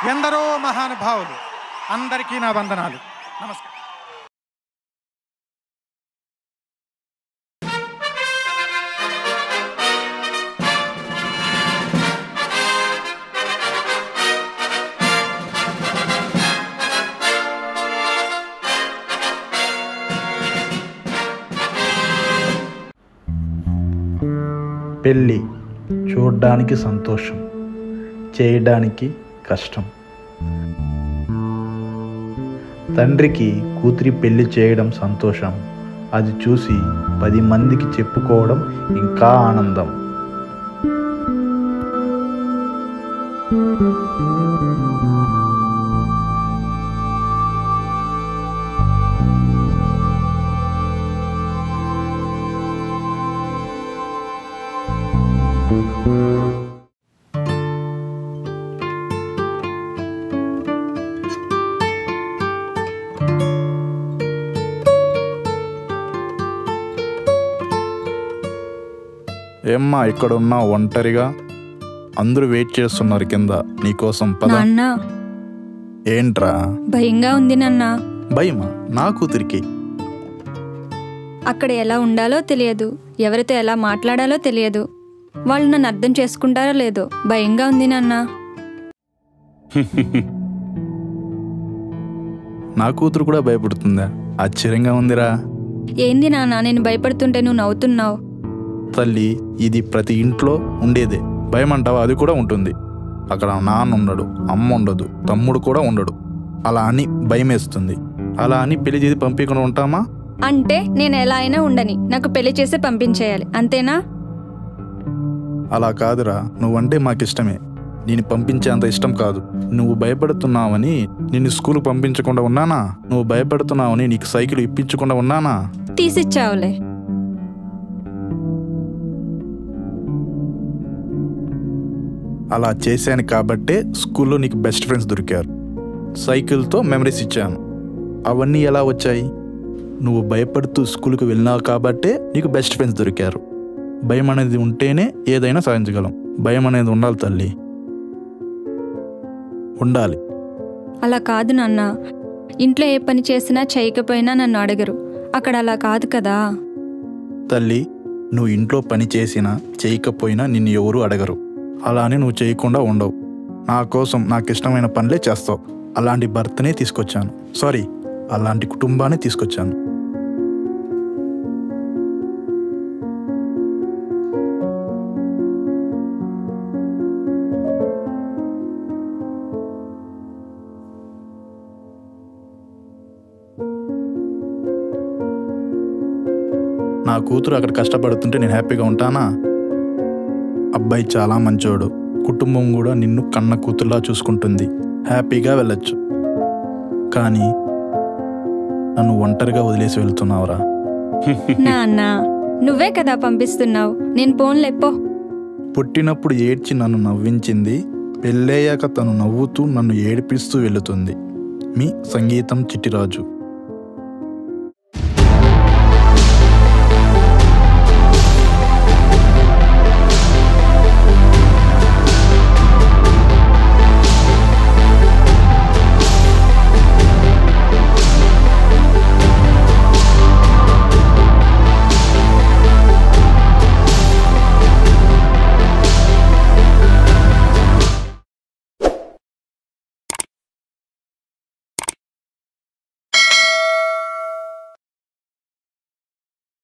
ఎందరో మహానుభావులు అందరికీ నా వందనాలు నమస్కారం పెళ్ళి చూడ్డానికి సంతోషం చేయడానికి కష్టం తండ్రికి కూతురి పెళ్లి చేయడం సంతోషం అది చూసి పది మందికి చెప్పుకోవడం ఇంకా ఆనందం ఏమ్మా ఇక్కడ ఉన్న ఒంటరిగా అందరూ వెయిట్ చేస్తున్నారు కింద నీకోసం పద నాన్న ఏంట్రా భయంగా ఉంది నాన్న భయమా నా కూతురికి అక్కడ ఎలా ఉండాలో తెలియదు ఎవరితో ఎలా మాట్లాడాలో తెలియదు వాళ్ళు నన్ను అర్థం చేసుకుంటారో లేదో భయంగా ఉంది నాన్న నా కూతురు కూడా భయపడుతుందా ఆశ్చర్యంగా ఉందిరా ఏంది నాన్న నేను భయపడుతుంటే నువ్వు నవ్వుతున్నావు తల్లి ఇది ప్రతి ఇంట్లో ఉండేదే భయం అంటావా అది కూడా ఉంటుంది అక్కడ నాన్న ఉండడు అమ్మ ఉండదు తమ్ముడు కూడా ఉండడు అలా అని భయం వేస్తుంది అలా అని పెళ్లి చేసి పంపించకుండా ఉంటామా అంటే నేను ఎలా అయినా ఉండని నాకు పెళ్లి చేసి పంపించేయాలి అంతేనా అలా కాదురా నువ్వంటే మాకు ఇష్టమే నేను పంపించేంత ఇష్టం కాదు నువ్వు భయపడుతున్నావని నిన్ను స్కూల్ పంపించకుండా ఉన్నానా నువ్వు భయపడుతున్నావని నీకు సైకిల్ ఇప్పించకుండా ఉన్నానా తీసిచ్చావులే అలా చేశాను కాబట్టే స్కూల్లో నీకు బెస్ట్ ఫ్రెండ్స్ దొరికారు సైకిల్తో మెమరీస్ ఇచ్చాను అవన్నీ ఎలా వచ్చాయి నువ్వు భయపడుతూ స్కూల్కి వెళ్ళినావు కాబట్టే నీకు బెస్ట్ ఫ్రెండ్స్ దొరికారు భయం అనేది ఉంటేనే ఏదైనా సాధించగలం భయం అనేది ఉండాలి తల్లి ఉండాలి అలా కాదు నాన్న ఇంట్లో ఏ పని చేసినా చేయకపోయినా నన్ను అడగరు అక్కడ అలా కాదు కదా తల్లి నువ్వు ఇంట్లో పని చేసినా చేయకపోయినా నిన్ను ఎవరూ అడగరు అలా అని నువ్వు చేయకుండా ఉండవు నా కోసం నాకు ఇష్టమైన పనులే చేస్తావు అలాంటి భర్తనే తీసుకొచ్చాను సారీ అలాంటి కుటుంబాన్ని తీసుకొచ్చాను నా కూతురు అక్కడ కష్టపడుతుంటే నేను హ్యాపీగా ఉంటానా అబ్బాయి చాలా మంచోడు కుటుంబం కూడా నిన్ను కన్న కూతురులా చూసుకుంటుంది హ్యాపీగా వెళ్ళొచ్చు కానీ నన్ను ఒంటరిగా వదిలేసి వెళ్తున్నావురా నాన్న నువ్వే కదా పంపిస్తున్నావు నేను పోన్లేపో పుట్టినప్పుడు ఏడ్చి నన్ను నవ్వించింది పెళ్ళయ్యాక తను నవ్వుతూ నన్ను ఏడిపిస్తూ వెళుతుంది మీ సంగీతం చిట్టిరాజు